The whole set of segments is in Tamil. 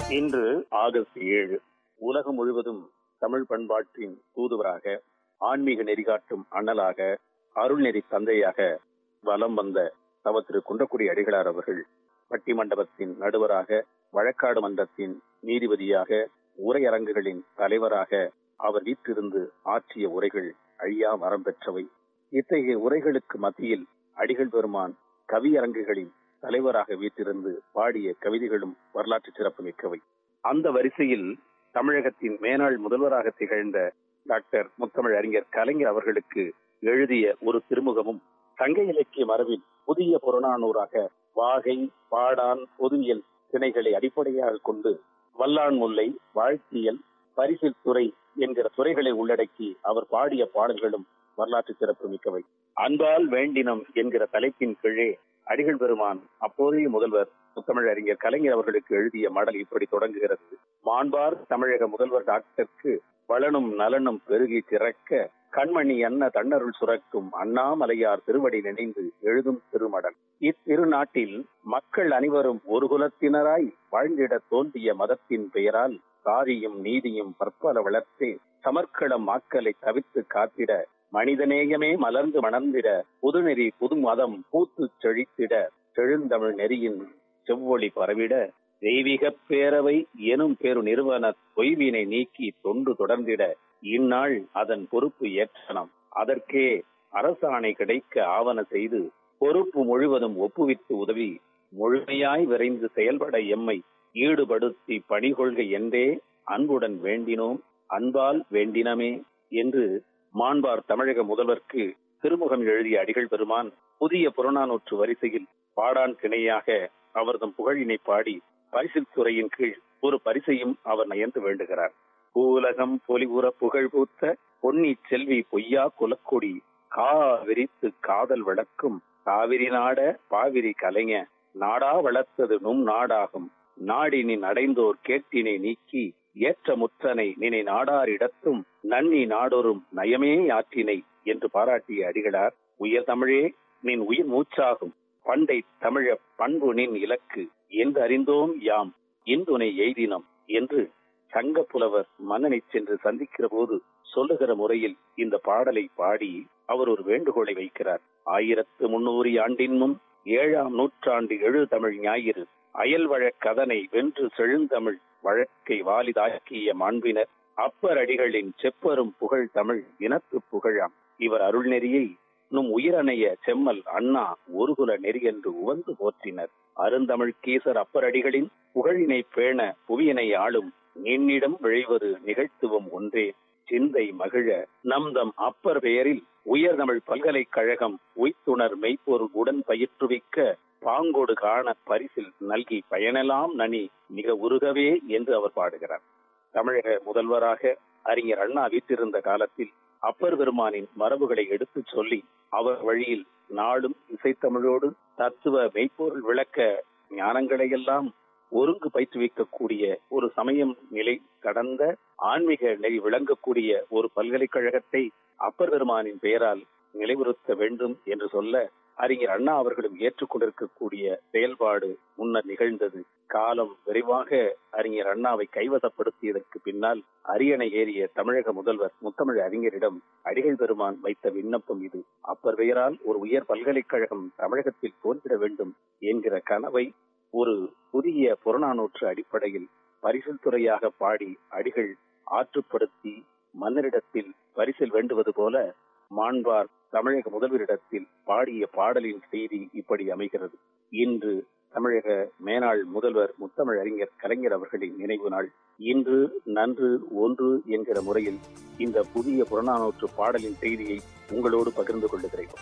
இன்று ஆகஸ்ட் ஏழு உலகம் முழுவதும் தமிழ் பண்பாட்டின் தூதுவராக ஆன்மீக நெறிகாட்டும் அண்ணலாக அருள்நெறி தந்தையாக வலம் வந்த தவ திரு குன்றக்குடி அடிகளார் அவர்கள் பட்டி மண்டபத்தின் நடுவராக வழக்காடு மன்றத்தின் நீதிபதியாக உரையரங்குகளின் தலைவராக அவர் வீற்றிருந்து ஆற்றிய உரைகள் அழியா வரம் பெற்றவை இத்தகைய உரைகளுக்கு மத்தியில் அடிகள் பெருமான் கவியரங்குகளின் தலைவராக வீற்றிருந்து பாடிய கவிதைகளும் வரலாற்று சிறப்பு மிக்கவை அந்த வரிசையில் தமிழகத்தின் மேனாள் முதல்வராக திகழ்ந்த டாக்டர் முத்தமிழ் அறிஞர் கலைஞர் அவர்களுக்கு எழுதிய ஒரு திருமுகமும் சங்க இலக்கிய மரபில் புதிய புறநானூறாக வாகை பாடான் பொதுவியல் திணைகளை அடிப்படையாக கொண்டு வல்லான் முல்லை வாழ்த்தியல் பரிசில் துறை என்கிற துறைகளை உள்ளடக்கி அவர் பாடிய பாடல்களும் வரலாற்று சிறப்பு மிக்கவை அன்பால் வேண்டினம் என்கிற தலைப்பின் கீழே அடிகள் பெருமான் அப்போதைய முதல்வர் முத்தமிழ் அறிஞர் கலைஞர் அவர்களுக்கு எழுதிய மடல் இப்படி தொடங்குகிறது மாண்பார் தமிழக முதல்வர் டாக்டருக்கு வளனும் நலனும் பெருகி சிறக்க கண்மணி அன்ன தன்னருள் சுரக்கும் அண்ணாமலையார் திருவடி நினைந்து எழுதும் திருமடல் இத்திருநாட்டில் மக்கள் அனைவரும் ஒரு குலத்தினராய் வாழ்ந்திட தோன்றிய மதத்தின் பெயரால் சாதியும் நீதியும் பற்பல வளர்த்தே சமர்க்களம் மாக்களை தவித்து காத்திட மனிதநேயமே மலர்ந்து மணர்ந்திட புதுநெறி புது மதம் பூத்து செழித்திட செழுந்தமிழ் நெறியின் செவ்வொளி பரவிட தெய்வீக பேரவை எனும் பெரு நிறுவன தொய்வினை நீக்கி தொண்டு தொடர்ந்திட இந்நாள் அதன் பொறுப்பு ஏற்றனம் அதற்கே அரசாணை கிடைக்க ஆவண செய்து பொறுப்பு முழுவதும் ஒப்புவித்து உதவி முழுமையாய் விரைந்து செயல்பட எம்மை ஈடுபடுத்தி பணிகொள்கை என்றே அன்புடன் வேண்டினோம் அன்பால் வேண்டினமே என்று மாண்பார் தமிழக முதல்வருக்கு திருமுகம் எழுதிய அடிகள் பெருமான் புதிய புறநானூற்று வரிசையில் பாடான் கிணையாக அவர்தம் புகழினை பாடி பரிசில் துறையின் கீழ் ஒரு பரிசையும் அவர் நயந்து வேண்டுகிறார் பூலகம் பொலிவுற புகழ் பூத்த பொன்னி செல்வி பொய்யா குலக்கொடி கா விரித்து காதல் விளக்கும் காவிரி நாட பாவிரி கலைஞ நாடா வளர்த்தது நும் நாடாகும் நாடினின் அடைந்தோர் கேட்டினை நீக்கி ஏற்ற முற்றனை நினை நாடாரிடத்தும் நன்னி நாடொரும் நயமே ஆற்றினை என்று பாராட்டிய அடிகளார் உயர் தமிழே நின் உயிர் மூச்சாகும் பண்டை தமிழ பண்பு நின் இலக்கு என்று அறிந்தோம் யாம் இந்துனை எய்தினம் என்று சங்க புலவர் மன்னனை சென்று சந்திக்கிற போது சொல்லுகிற முறையில் இந்த பாடலை பாடி அவர் ஒரு வேண்டுகோளை வைக்கிறார் ஆயிரத்து முன்னூறு ஆண்டின் முன் ஏழாம் நூற்றாண்டு எழு தமிழ் ஞாயிறு அயல் வழக்கதனை வென்று செழுந்தமிழ் வழக்கை வாலிதாக்கிய மாண்பினர் அப்பர் அடிகளின் செப்பரும் புகழ் தமிழ் இனத்து புகழாம் இவர் அருள்நெறியை நும் உயிரணைய செம்மல் அண்ணா ஒருகுல நெறி என்று உவந்து போற்றினர் அருந்தமிழ் கீசர் அப்பரடிகளின் புகழினை பேண புவியினை ஆளும் நின்னிடம் விழைவது நிகழ்த்துவம் ஒன்றே சிந்தை மகிழ நம்தம் அப்பர் பெயரில் உயர்தமிழ் பல்கலைக்கழகம் உய்த்துணர் மெய்ப்பொருள் உடன் பயிற்றுவிக்க பாங்கோடு காண பரிசில் நல்கி பயனெல்லாம் நனி மிக உருகவே என்று அவர் பாடுகிறார் தமிழக முதல்வராக அறிஞர் அண்ணா வீற்றிருந்த காலத்தில் அப்பர் பெருமானின் மரபுகளை எடுத்துச் சொல்லி அவர் வழியில் நாடும் இசைத்தமிழோடு தத்துவ மெய்ப்பொருள் விளக்க ஞானங்களை எல்லாம் ஒருங்கு பயிற்றுவிக்கக்கூடிய ஒரு சமயம் நிலை கடந்த ஆன்மீக நிலை விளங்கக்கூடிய ஒரு பல்கலைக்கழகத்தை அப்பர் பெருமானின் பெயரால் நிலைவுறுத்த வேண்டும் என்று சொல்ல அறிஞர் அண்ணா அவர்களும் ஏற்றுக்கொண்டிருக்கக்கூடிய செயல்பாடு முன்னர் நிகழ்ந்தது காலம் விரைவாக அறிஞர் அண்ணாவை கைவசப்படுத்தியதற்கு பின்னால் அரியணை ஏறிய தமிழக முதல்வர் முத்தமிழ் அறிஞரிடம் அடிகள் பெருமான் வைத்த விண்ணப்பம் இது அப்பர் பெயரால் ஒரு உயர் பல்கலைக்கழகம் தமிழகத்தில் தோன்றிட வேண்டும் என்கிற கனவை ஒரு புதிய புறநானூற்று அடிப்படையில் பரிசில் துறையாக பாடி அடிகள் ஆற்றுப்படுத்தி மன்னரிடத்தில் பரிசில் வேண்டுவது போல மாண்பார் தமிழக முதல்வரிடத்தில் பாடிய பாடலின் செய்தி இப்படி அமைகிறது இன்று தமிழக மேனாள் முதல்வர் முத்தமிழ் அறிஞர் கலைஞர் அவர்களின் நினைவு நாள் இன்று நன்று ஒன்று என்கிற முறையில் இந்த புதிய புறநானூற்று பாடலின் செய்தியை உங்களோடு பகிர்ந்து கொள்ளுகிறேன்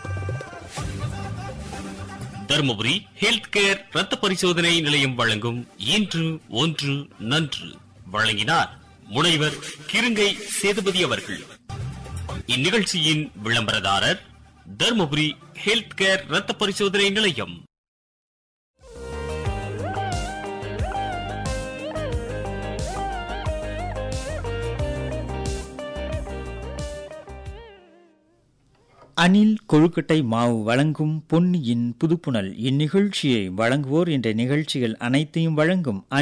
தருமபுரி ஹெல்த் கேர் ரத்த பரிசோதனை நிலையம் வழங்கும் இன்று ஒன்று நன்று வழங்கினார் முனைவர் கிருங்கை சேதுபதி அவர்கள் இந்நிகழ்ச்சியின் விளம்பரதாரர் தருமபுரி ஹெல்த் கேர் ரத்த பரிசோதனை நிலையம் அணில் கொழுக்கட்டை மாவு வழங்கும் பொன்னியின் புதுப்புணல் இந்நிகழ்ச்சியை வழங்குவோர் என்ற நிகழ்ச்சிகள் அனைத்தையும் வழங்கும்